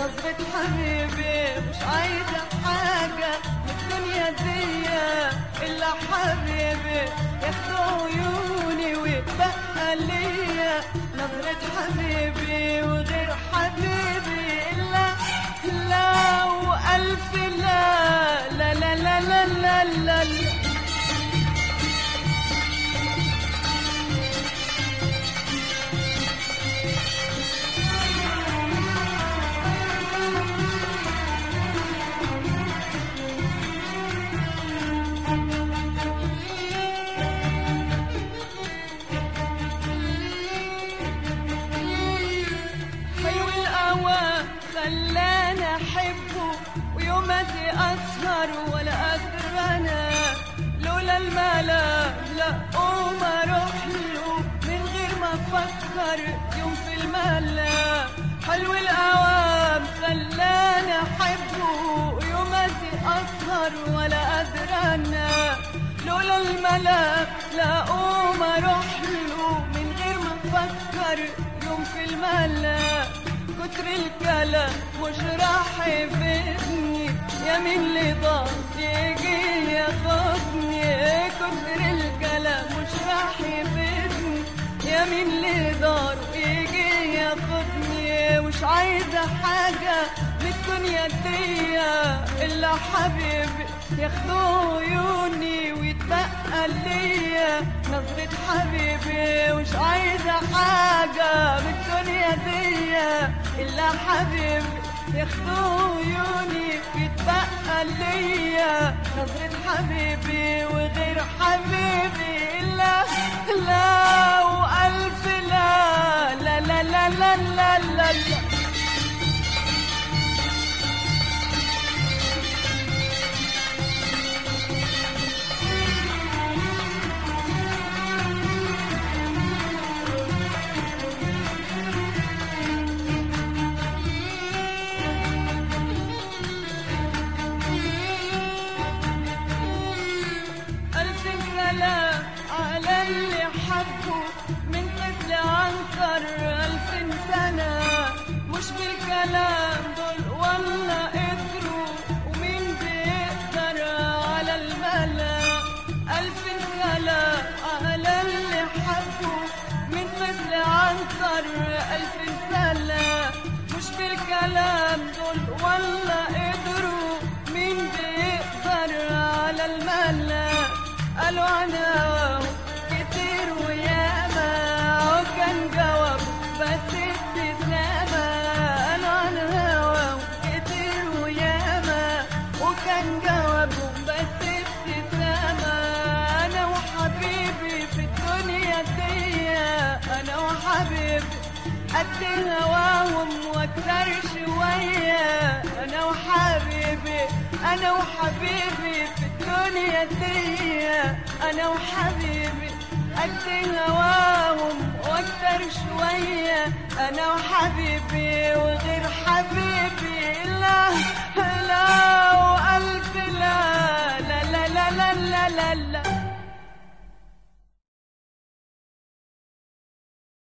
نظرة حبيبي مش عايزة حاجة من الدنيا دي إلا حبيبي ياخدوا عيوني ويتبقى ليا نظرة حبيبي وغير حبيبي إلا لا وألف لا لا لا لا لا لا, لا, لا حلو القوى خلاني احبه ويوماتي اسهر ولا قادر انا لولا الملا لا قوم اروح له من غير ما افكر يوم في الملا حلو القوام خلاني احبه ويوماتي اسهر ولا قادر انا لولا الملا لا قوم اروح له من غير ما افكر يوم في الملا كتر الكلام مش راح يفيدني يا مين اللي ضاع يجي ياخدني كتر الكلام مش راح يفيدني يا مين اللي دار يجي ياخدني مش عايزة حاجة من الدنيا دي إلا حبيبي ياخدوا عيوني ويتبقى ليا نظرة حبيبي مش عايزة حاجة من الدنيا دي إلا حبيبي ياخدوا عيوني ويتبقى ليا نظرة حبيبي وغير حبيبي لا لا وألف لا لا لا لا لا لا, لا, لا ألف سلام على اللي حبه من طفل عنتر ألف سنة مش بالكلام دول ولا قدروا ومين بيقدر على الملا ألف سلام على اللي حبه من طفل عنتر ألف سنة مش بالكلام دول ولا قدروا مين بيقدر على الملا قالوا انا كتير وياما وكان جواب بس ابتسامة قالوا انا هوا كتير وياما وكان جواب بس ابتسامة انا وحبيبي في الدنيا دي انا وحبيبي قد هواهم واكتر شوية انا وحبيبي انا وحبيبي في الدنيا دي انا وحبيبي قد هواهم واكتر شوية انا وحبيبي وغير حبيبي لا